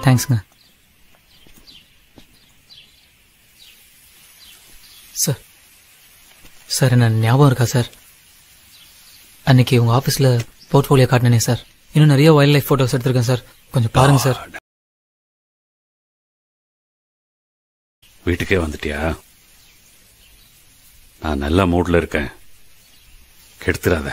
தேங்க்ஸ்ங்க sir sir என்ன ஞாபகம் இருக்கா சார் அன்னைக்கு உங்க ஆபீஸ்ல போர்ட்ஃபோலியோ காட்டினே சார் இன்னும் நிறைய வைல்ட் லைஃப் போட்டோஸ் எடுத்திருக்கேன் சார் கொஞ்சம் பாருங்க சார் வீட்டுக்கே வந்துட்டியா நான் நல்ல மூட்ல இருக்கேன் கெடுத்துறாத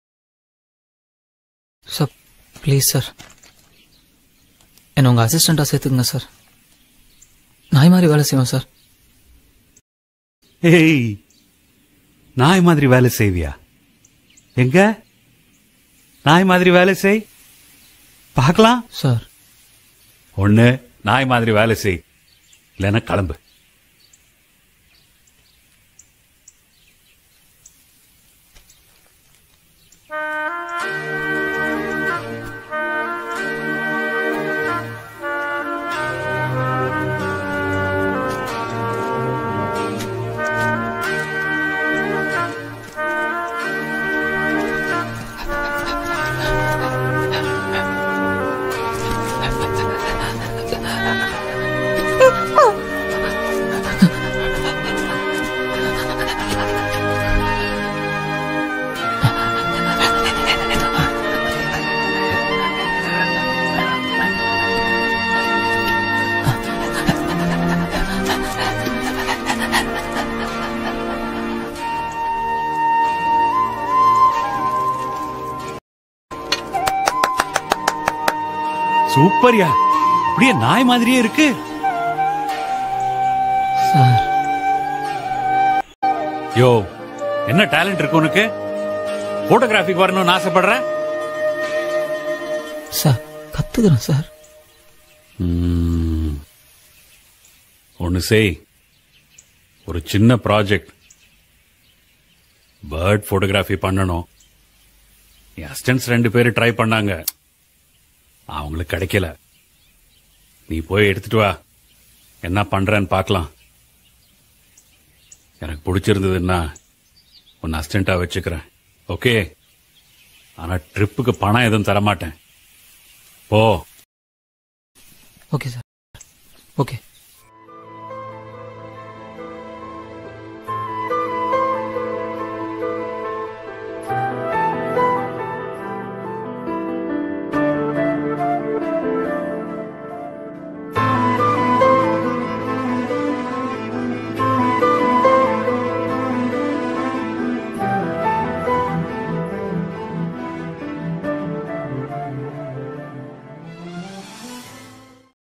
சார் ப்ளீஸ் சார் என்ன உங்க அசிஸ்டண்டா சேர்த்துக்குங்க சார் நாய் மாதிரி வேலை செய்வோம் சார் ஏய் நாய் மாதிரி வேலை செய்வியா எங்க நாய் மாதிரி வேலை செய் பார்க்கலாம் சார் ஒண்ணு நாய் மாதிரி வேலை செய் இல்லைன்னா கிளம்பு சூப்பர்யா அப்படியே நாய் மாதிரியே இருக்கு சார் யோ என்ன டேலண்ட் இருக்கு உனக்கு போட்டோகிராஃபிக் வரணும்னு ஆசைப்படுற சார் கத்துக்கிறேன் சார் ஒன்னு செய் ஒரு சின்ன ப்ராஜெக்ட் பேர்ட் போட்டோகிராஃபி பண்ணணும் என் அசிஸ்டன்ஸ் ரெண்டு பேரும் ட்ரை பண்ணாங்க அவங்களுக்கு கிடைக்கல நீ போய் எடுத்துட்டு வா என்ன பண்றேன்னு பார்க்கலாம் எனக்கு பிடிச்சிருந்ததுன்னா உன்னை அசிஸ்டண்டா வச்சுக்கிறேன் ஓகே ஆனா ட்ரிப்புக்கு பணம் எதுவும் தரமாட்டேன் போ ஓகே சார் ஓகே